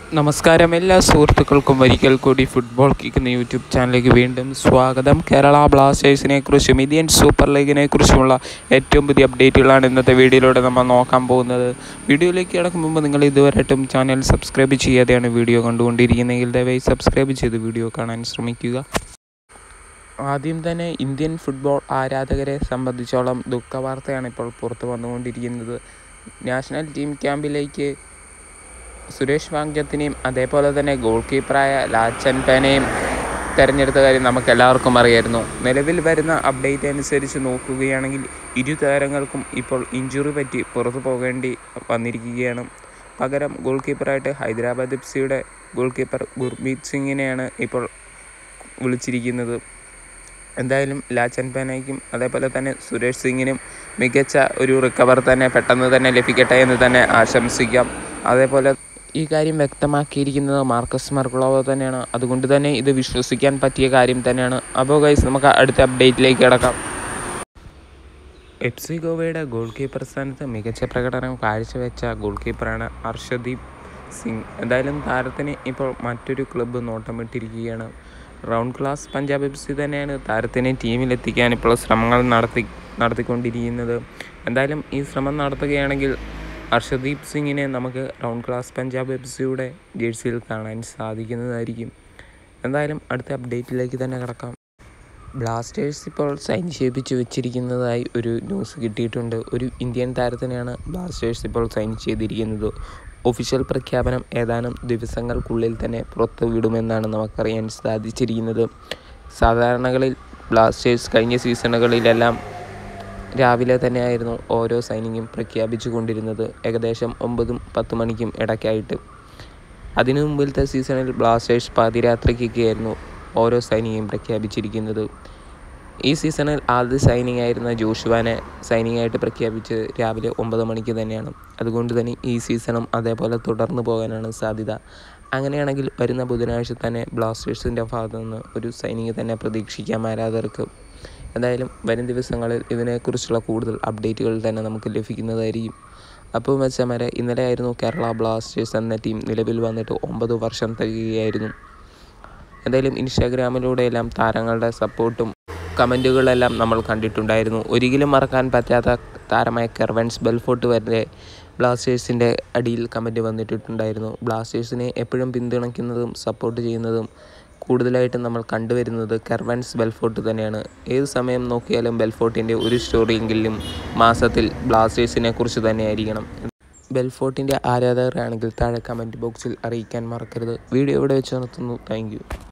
നമസ്കാരം എല്ലാ സുഹൃത്തുക്കൾക്കും ഒരിക്കൽ കൂടി ഫുട്ബോൾ കിക്ക് എന്ന യൂട്യൂബ് ചാനലിലേക്ക് വീണ്ടും സ്വാഗതം കേരള ബ്ലാസ്റ്റേഴ്സിനെ കുറിച്ചും ഇന്ത്യൻ സൂപ്പർ ലീഗിനെ കുറിച്ചുമുള്ള ഏറ്റവും പുതിയ അപ്ഡേറ്റുകളാണ് ഇന്നത്തെ വീഡിയോയിലൂടെ നമ്മൾ നോക്കാൻ പോകുന്നത് വീഡിയോയിലേക്ക് കിടക്കും മുമ്പ് നിങ്ങൾ ഇതുവരെയായിട്ടും ചാനൽ സബ്സ്ക്രൈബ് ചെയ്യാതെയാണ് വീഡിയോ കണ്ടുകൊണ്ടിരിക്കുന്നതെങ്കിൽ ദയവായി സബ്സ്ക്രൈബ് ചെയ്ത് വീഡിയോ കാണാൻ ശ്രമിക്കുക ആദ്യം തന്നെ ഇന്ത്യൻ ഫുട്ബോൾ ആരാധകരെ സംബന്ധിച്ചോളം ദുഃഖവാർത്തയാണ് ഇപ്പോൾ പുറത്തു വന്നുകൊണ്ടിരിക്കുന്നത് നാഷണൽ ടീം ക്യാമ്പിലേക്ക് സുരേഷ് വാങ്ജത്തിനെയും അതേപോലെ തന്നെ ഗോൾ കീപ്പറായ ലാച്ചൻ പേനയും തിരഞ്ഞെടുത്ത കാര്യം നമുക്ക് എല്ലാവർക്കും അറിയായിരുന്നു നിലവിൽ വരുന്ന അപ്ഡേറ്റ് അനുസരിച്ച് നോക്കുകയാണെങ്കിൽ ഇരു താരങ്ങൾക്കും ഇപ്പോൾ ഇഞ്ചുറി പറ്റി പുറത്തു പോകേണ്ടി വന്നിരിക്കുകയാണ് പകരം ഗോൾ കീപ്പറായിട്ട് ഹൈദരാബാദ് എഫ് സിയുടെ ഗോൾ കീപ്പർ ഗുർമീത് സിംഗിനെയാണ് ഇപ്പോൾ വിളിച്ചിരിക്കുന്നത് എന്തായാലും ലാച്ചൻ പേനയ്ക്കും അതേപോലെ തന്നെ സുരേഷ് സിംഗിനും മികച്ച ഒരു റിക്കവർ തന്നെ പെട്ടെന്ന് തന്നെ ലഭിക്കട്ടെ എന്ന് തന്നെ ആശംസിക്കാം അതേപോലെ ഈ കാര്യം വ്യക്തമാക്കിയിരിക്കുന്നത് മാർക്കസ് മർക്കുളോവോ തന്നെയാണ് അതുകൊണ്ട് തന്നെ ഇത് വിശ്വസിക്കാൻ പറ്റിയ കാര്യം തന്നെയാണ് അപ്പോൾ ഗൈസ് നമുക്ക് അടുത്ത അപ്ഡേറ്റിലേക്ക് കിടക്കാം എഫ് സി ഗോവയുടെ ഗോൾ കീപ്പർ സ്ഥാനത്ത് മികച്ച പ്രകടനം കാഴ്ചവെച്ച ഗോൾ കീപ്പറാണ് ഹർഷദീപ് സിംഗ് എന്തായാലും താരത്തിന് ഇപ്പോൾ മറ്റൊരു ക്ലബ്ബ് നോട്ടമിട്ടിരിക്കുകയാണ് round glass Punjab F C തന്നെയാണ് താരത്തിനെ ടീമിലെത്തിക്കാൻ ഇപ്പോൾ ശ്രമങ്ങൾ നടത്തി നടത്തിക്കൊണ്ടിരിക്കുന്നത് എന്തായാലും ഈ ശ്രമം നടത്തുകയാണെങ്കിൽ ഹർഷദീപ് സിംഗിനെ നമുക്ക് റൗണ്ട് ക്ലാസ് പഞ്ചാബ് എഫ് സിയുടെ ജേഴ്സിയിൽ കാണാൻ സാധിക്കുന്നതായിരിക്കും എന്തായാലും അടുത്ത അപ്ഡേറ്റിലേക്ക് തന്നെ കിടക്കാം ബ്ലാസ്റ്റേഴ്സ് ഇപ്പോൾ സൈൻ ചെയ്യിപ്പിച്ച് വെച്ചിരിക്കുന്നതായി ഒരു ന്യൂസ് കിട്ടിയിട്ടുണ്ട് ഒരു ഇന്ത്യൻ താരത്തിനെയാണ് ബ്ലാസ്റ്റേഴ്സ് ഇപ്പോൾ സൈൻ ചെയ്തിരിക്കുന്നത് ഒഫീഷ്യൽ പ്രഖ്യാപനം ഏതാനും ദിവസങ്ങൾക്കുള്ളിൽ തന്നെ പുറത്തു വിടുമെന്നാണ് നമുക്കറിയാൻ സാധിച്ചിരിക്കുന്നത് സാധാരണകളിൽ ബ്ലാസ്റ്റേഴ്സ് കഴിഞ്ഞ സീസണുകളിലെല്ലാം രാവിലെ തന്നെയായിരുന്നു ഓരോ സൈനിങ്ങും പ്രഖ്യാപിച്ചു കൊണ്ടിരുന്നത് ഏകദേശം ഒമ്പതും പത്ത് മണിക്കും ഇടയ്ക്കായിട്ട് അതിനു മുമ്പിലത്തെ സീസണിൽ ബ്ലാസ്റ്റേഴ്സ് പാതിരാത്രിക്കൊക്കെയായിരുന്നു ഓരോ സൈനിങ്ങും പ്രഖ്യാപിച്ചിരിക്കുന്നത് ഈ സീസണിൽ ആദ്യ സൈനിങ് ആയിരുന്ന ജോഷുവാനെ സൈനിങ് ആയിട്ട് പ്രഖ്യാപിച്ചത് രാവിലെ ഒമ്പത് മണിക്ക് തന്നെയാണ് അതുകൊണ്ട് തന്നെ ഈ സീസണും അതേപോലെ തുടർന്നു പോകാനാണ് സാധ്യത അങ്ങനെയാണെങ്കിൽ വരുന്ന ബുധനാഴ്ച തന്നെ ബ്ലാസ്റ്റേഴ്സിൻ്റെ ഭാഗത്തു നിന്ന് ഒരു സൈനിങ് തന്നെ പ്രതീക്ഷിക്കാം ആരാധകർക്ക് എന്തായാലും വരും ദിവസങ്ങളിൽ ഇതിനെക്കുറിച്ചുള്ള കൂടുതൽ അപ്ഡേറ്റുകൾ തന്നെ നമുക്ക് ലഭിക്കുന്നതായിരിക്കും അപ്പോൾ മെച്ചമാരെ ഇന്നലെ ആയിരുന്നു കേരള ബ്ലാസ്റ്റേഴ്സ് എന്ന ടീം നിലവിൽ വന്നിട്ട് ഒമ്പത് വർഷം തികയുകയായിരുന്നു എന്തായാലും ഇൻസ്റ്റാഗ്രാമിലൂടെയെല്ലാം താരങ്ങളുടെ സപ്പോർട്ടും കമൻറ്റുകളെല്ലാം നമ്മൾ കണ്ടിട്ടുണ്ടായിരുന്നു ഒരിക്കലും മറക്കാൻ പറ്റാത്ത താരമായ കെർവൻസ് ബെൽഫോർട്ട് വരെ ബ്ലാസ്റ്റേഴ്സിൻ്റെ അടിയിൽ കമൻറ്റ് വന്നിട്ടുണ്ടായിരുന്നു ബ്ലാസ്റ്റേഴ്സിനെ എപ്പോഴും പിന്തുണയ്ക്കുന്നതും സപ്പോർട്ട് ചെയ്യുന്നതും കൂടുതലായിട്ടും നമ്മൾ കണ്ടുവരുന്നത് കെർവൻസ് ബെൽഫോർട്ട് തന്നെയാണ് ഏത് സമയം നോക്കിയാലും ബെൽഫോർട്ടിൻ്റെ ഒരു സ്റ്റോറിയെങ്കിലും മാസത്തിൽ ബ്ലാസ്റ്റേഴ്സിനെ കുറിച്ച് തന്നെയായിരിക്കണം ബെൽഫോർട്ടിൻ്റെ ആരാധകരാണെങ്കിൽ താഴെ കമൻറ്റ് ബോക്സിൽ അറിയിക്കാൻ മറക്കരുത് വീഡിയോ ഇവിടെ വെച്ച് നിർത്തുന്നു താങ്ക്